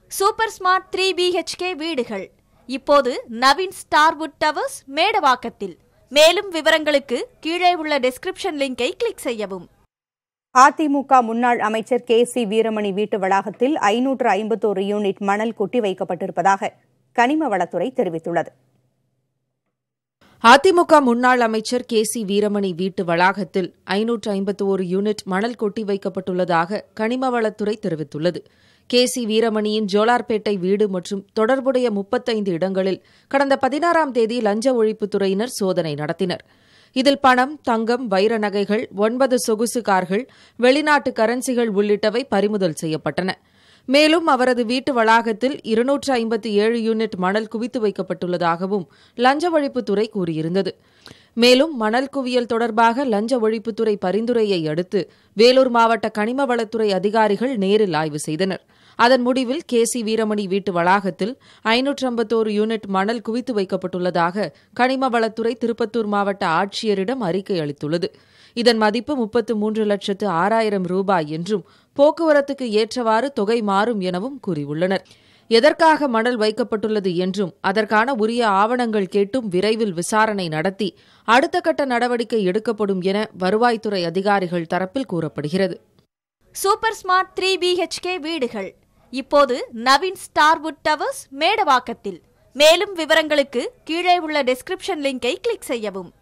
super smart three BHK வீடுகள் இப்போது Naveen ஸ்டார்வுட் towers மேடவாக்கத்தில் மேலும் விவரங்களுக்கு கீழே உள்ள டெஸ்கிரிப்ஷன் லிங்கை கிளிக் செய்யவும் அதிமுக முன்னாள் அமைச்சர் கே சி வீரமணி வீட்டு வளாகத்தில் ஐநூற்று ஐம்பத்தோரு யூனிட் மணல் கொட்டி வைக்கப்பட்டிருப்பதாக கனிம வளத்துறை தெரிவித்துள்ளது அதிமுக முன்னாள் அமைச்சர் கே சி வீரமணி வீட்டு வளாகத்தில் ஐநூற்று ஐம்பத்தி ஒரு யூனிட் மணல் கொட்டி வைக்கப்பட்டுள்ளதாக கனிமவளத்துறை தெரிவித்துள்ளது கே சி வீரமணியின் ஜோலார்பேட்டை வீடு மற்றும் தொடர்புடைய முப்பத்தைந்து இடங்களில் கடந்த பதினாறாம் தேதி லஞ்ச ஒழிப்புத்துறையினர் சோதனை நடத்தினர் இதில் பணம் தங்கம் வைர நகைகள் ஒன்பது சொகுசு கார்கள் வெளிநாட்டு கரன்சிகள் உள்ளிட்டவை பறிமுதல் செய்யப்பட்டன மேலும் அவரது வீட்டு வளாகத்தில் இருநூற்று ஐம்பத்தி ஏழு யூனிட் மணல் குவித்து வைக்கப்பட்டுள்ளதாகவும் லஞ்ச ஒழிப்புத்துறை கூறியிருந்தது மேலும் மணல் குவியல் தொடர்பாக லஞ்ச ஒழிப்புத்துறை பரிந்துரையை அடுத்து வேலூர் மாவட்ட கனிம வளத்துறை அதிகாரிகள் நேரில் ஆய்வு செய்தனர் அதன் முடிவில் கே சி வீரமணி வீட்டு வளாகத்தில் ஐநூற்று ஐம்பத்தோரு யூனிட் மணல் குவித்து வைக்கப்பட்டுள்ளதாக கனிம வளத்துறை திருப்பத்தூர் மாவட்ட ஆட்சியரிடம் அறிக்கை அளித்துள்ளது இதன் மதிப்பு முப்பத்து மூன்று லட்சத்து ஆறாயிரம் ரூபாய் என்றும் போக்குவரத்துக்கு ஏற்றவாறு தொகை மாறும் எனவும் கூறியுள்ளனர் எதற்காக மணல் வைக்கப்பட்டுள்ளது என்றும் அதற்கான உரிய ஆவணங்கள் கேட்டும் விரைவில் விசாரணை நடத்தி அடுத்த கட்ட நடவடிக்கை எடுக்கப்படும் என வருவாய்த்துறை அதிகாரிகள் தரப்பில் கூறப்படுகிறது சூப்பர் ஸ்மார்ட் த்ரீ பிஹெச்கே வீடுகள் இப்போது நவீன் ஸ்டார்வுட் டவர்ஸ் மேடவாக்கத்தில் மேலும் விவரங்களுக்கு கீழே உள்ள டெஸ்கிரிப்ஷன் லிங்கை கிளிக் செய்யவும்